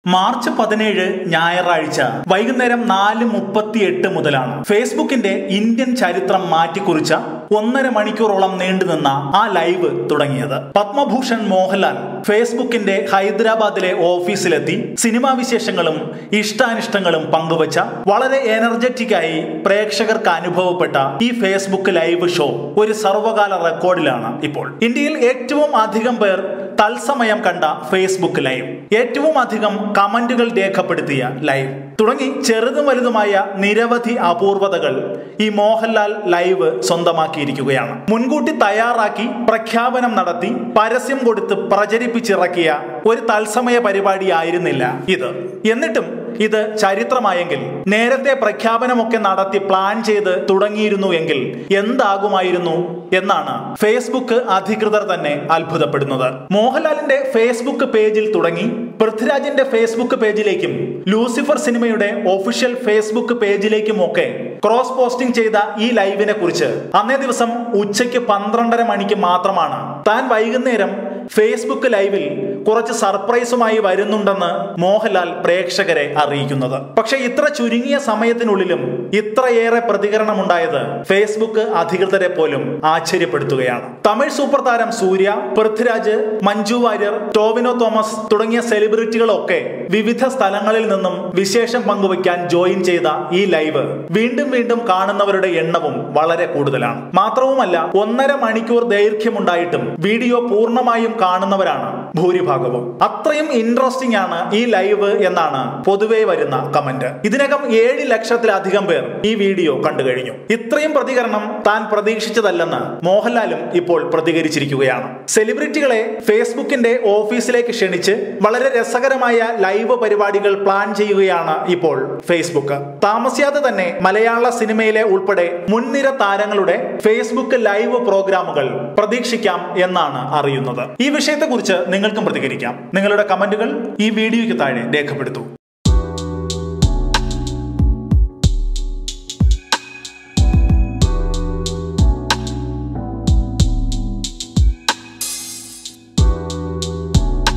March പതിനേഴ് ഞായറാഴ്ച വൈകുന്നേരം നാല് മുപ്പത്തി എട്ട് മുതലാണ് ഫേസ്ബുക്കിന്റെ ഇന്ത്യൻ ചരിത്രം മാറ്റിക്കുറിച്ച ഒന്നര മണിക്കൂറോളം നീണ്ടുനിന്ന ആ ലൈവ് തുടങ്ങിയത് പത്മഭൂഷൺ മോഹൻലാൽ ഫേസ്ബുക്കിന്റെ ഹൈദരാബാദിലെ ഓഫീസിലെത്തി സിനിമാ വിശേഷങ്ങളും ഇഷ്ടാനിഷ്ടങ്ങളും പങ്കുവച്ച വളരെ എനർജറ്റിക് ആയി പ്രേക്ഷകർക്ക് അനുഭവപ്പെട്ട ഈ ഫേസ്ബുക്ക് ലൈവ് ഷോ ഒരു സർവകാല റെക്കോർഡിലാണ് ഇപ്പോൾ ഇന്ത്യയിൽ ഏറ്റവും അധികം പേർ തത്സമയം കണ്ട ഫേസ്ബുക്ക് ലൈവ് ഏറ്റവും അധികം കമന്റുകൾ രേഖപ്പെടുത്തിയ ലൈവ് തുടങ്ങി ചെറുതും വലുതുമായ നിരവധി അപൂർവതകൾ ഈ മോഹൻലാൽ ലൈവ് സ്വന്തമാക്കിയിരിക്കുകയാണ് മുൻകൂട്ടി തയ്യാറാക്കി പ്രഖ്യാപനം നടത്തി പരസ്യം കൊടുത്ത് പ്രചരിപ്പിച്ചിറക്കിയ ഒരു തത്സമയ പരിപാടിയായിരുന്നില്ല ഇത് എന്നിട്ടും ഇത് ചരിത്രമായെങ്കിൽ നേരത്തെ പ്രഖ്യാപനമൊക്കെ നടത്തി പ്ലാൻ ചെയ്ത് തുടങ്ങിയിരുന്നു എങ്കിൽ എന്താകുമായിരുന്നു എന്നാണ് ഫേസ്ബുക്ക് അധികൃതർ തന്നെ അത്ഭുതപ്പെടുന്നത് മോഹൻലാലിന്റെ ഫേസ്ബുക്ക് പേജിൽ തുടങ്ങി പൃഥ്വിരാജിന്റെ ഫേസ്ബുക്ക് പേജിലേക്കും ലൂസിഫർ സിനിമയുടെ ഒഫീഷ്യൽ ഫേസ്ബുക്ക് പേജിലേക്കും ഒക്കെ ക്രോസ് പോസ്റ്റിംഗ് ചെയ്ത ഈ ലൈവിനെ കുറിച്ച് അന്നേ ദിവസം ഉച്ചയ്ക്ക് പന്ത്രണ്ടര മണിക്ക് മാത്രമാണ് താൻ വൈകുന്നേരം ഫേസ്ബുക്ക് ലൈവിൽ കുറച്ച് സർപ്രൈസുമായി വരുന്നുണ്ടെന്ന് മോഹൻലാൽ പ്രേക്ഷകരെ അറിയിക്കുന്നത് പക്ഷെ ഇത്ര ചുരുങ്ങിയ സമയത്തിനുള്ളിലും ഇത്രയേറെ പ്രതികരണമുണ്ടായത് ഫേസ്ബുക്ക് അധികൃതരെ പോലും ആശ്ചര്യപ്പെടുത്തുകയാണ് തമിഴ് സൂപ്പർ താരം സൂര്യ പൃഥ്വിരാജ് മഞ്ജു വാര്യർ ടോവിനോ തോമസ് തുടങ്ങിയ സെലിബ്രിറ്റികളൊക്കെ വിവിധ സ്ഥലങ്ങളിൽ നിന്നും വിശേഷം പങ്കുവയ്ക്കാൻ ജോയിൻ ചെയ്ത ഈ ലൈവ് വീണ്ടും വീണ്ടും കാണുന്നവരുടെ എണ്ണവും വളരെ കൂടുതലാണ് മാത്രവുമല്ല ഒന്നര മണിക്കൂർ ദൈർഘ്യമുണ്ടായിട്ടും വീഡിയോ പൂർണ്ണമായും കാണുന്നവരാണ് ഭൂരിഭാഗവും അത്രയും ഇൻട്രസ്റ്റിംഗ് ആണ് ഈ ലൈവ് എന്നാണ് പൊതുവേ വരുന്ന കമന്റ് ഇതിനകം ഏഴ് ലക്ഷത്തിലധികം പേർ ഈ വീഡിയോ കണ്ടു കഴിഞ്ഞു ഇത്രയും പ്രതികരണം താൻ പ്രതീക്ഷിച്ചതല്ലെന്ന് മോഹൻലാലും ഇപ്പോൾ പ്രതികരിച്ചിരിക്കുകയാണ് സെലിബ്രിറ്റികളെ ഫേസ്ബുക്കിന്റെ ഓഫീസിലേക്ക് ക്ഷണിച്ച് വളരെ രസകരമായ ലൈവ് പരിപാടികൾ പ്ലാൻ ചെയ്യുകയാണ് ഇപ്പോൾ ഫേസ്ബുക്ക് താമസിയാതെ തന്നെ മലയാള സിനിമയിലെ ഉൾപ്പെടെ മുൻനിര താരങ്ങളുടെ ഫേസ്ബുക്ക് ലൈവ് പ്രോഗ്രാമുകൾ പ്രതീക്ഷിക്കാം എന്നാണ് അറിയുന്നത് ഈ വിഷയത്തെക്കുറിച്ച് നിങ്ങൾക്കും പ്രതികരിക്കാം നിങ്ങളുടെ കമന്റുകൾ ഈ വീഡിയോയ്ക്ക് താഴെ രേഖപ്പെടുത്തൂ